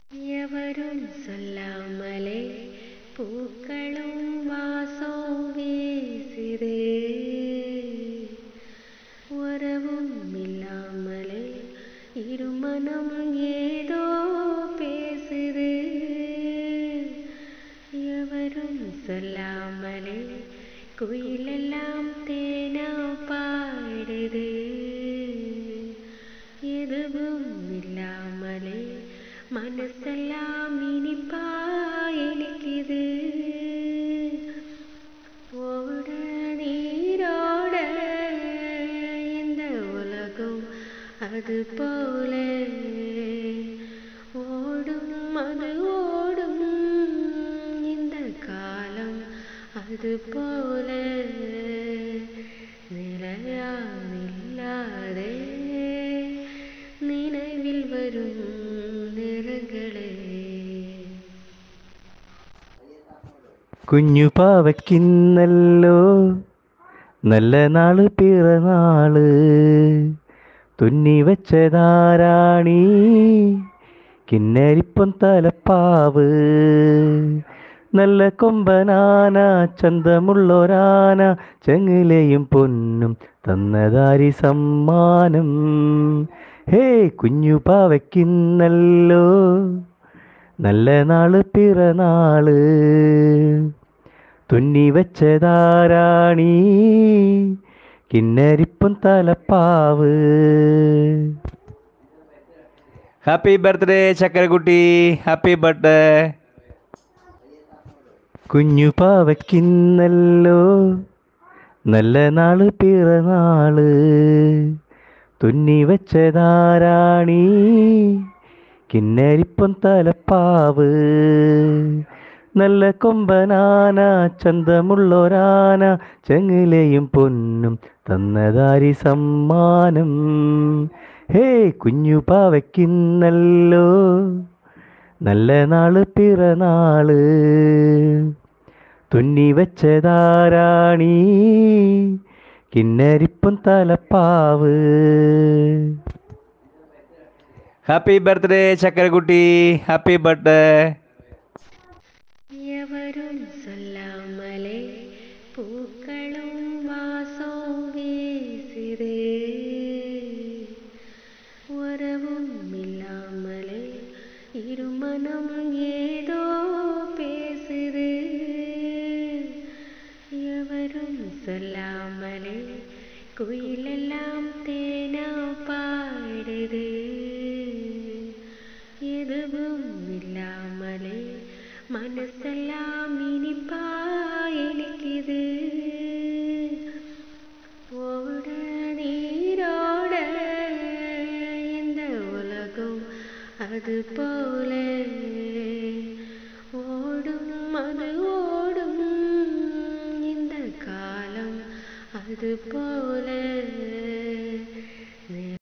எவரும் சொல்லாமலே பூக்களும் வாசம் வீசுது உறவும் இல்லாமலே இருமனம் ஏதோ பேசுது எவரும் சொல்லாமலே குயிலெல்லாம் தேனா பாடுது எதுவும் இல்லாமலே மனசெல்லாம் இனிப்பா இனிக்குது ஓட நீரோட இந்த உலகம் அது போல ஓடும் அது ஓடும் இந்த காலம் அது போல நிலையா நில்லாதே நினைவில் வரும் നിറങ്ങളെ കുഞ്ഞു പാവയ്ക്കിന്നല്ലോ നല്ല നാള് പിറന്നാള് തുന്നി വെച്ചതാരാണി കിന്നരിപ്പം തലപ്പാവ് നല്ല കൊമ്പനാന ചന്തമുള്ളൊരാന ചെങ്ങിലയും പൊന്നും തന്നതാരി സമ്മാനം ഹേ കുഞ്ഞു പാവയ്ക്കിന്നല്ലോ നല്ല നാള് പിറന്നാള് തുന്നി വെച്ചതാരാണി കിന്നരിപ്പം തലപ്പാവ് ഹാപ്പി ബർത്ത്ഡേ ചക്കരക്കുട്ടി ഹാപ്പി ബർത്ത്ഡേ കുഞ്ഞു പാവയ്ക്കിന്നല്ലോ നല്ല നാള് പിറന്നാള് തുന്നി വെച്ചതാരാണി കിന്നരിപ്പം തലപ്പാവ് നല്ല കൊമ്പനാന ചന്തമുള്ളൊരാന ചെങ്ങിലയും പൊന്നും തന്നതാരി സമ്മാനം ഹേ കുഞ്ഞു പാവയ്ക്കിന്നല്ലോ നല്ല നാള് പിറന്നാള് തുന്നി വെച്ചതാരാണി കിന്നരിപ്പം തലപ്പാവ് ഹാപ്പി ബർത്ത്ഡേ ചക്കരക്കുട്ടി ഹാപ്പി ബർത്ത്ഡേ எவரும் சொல்லாமலே பூக்களும் வாசம் வீசுது உறவும் இல்லாமலே இருமனம் ஏதோ பேசுது எவரும் சொல்லாமலே குயிலெல்லாம் தேனா பாடுது எதுவும் இல்லாமலே மனசெல்லாம் இனிப்பா இனிக்குது ஓட நீரோட இந்த உலகம் அது போல ஓடும் அது ஓடும் இந்த காலம் அது போல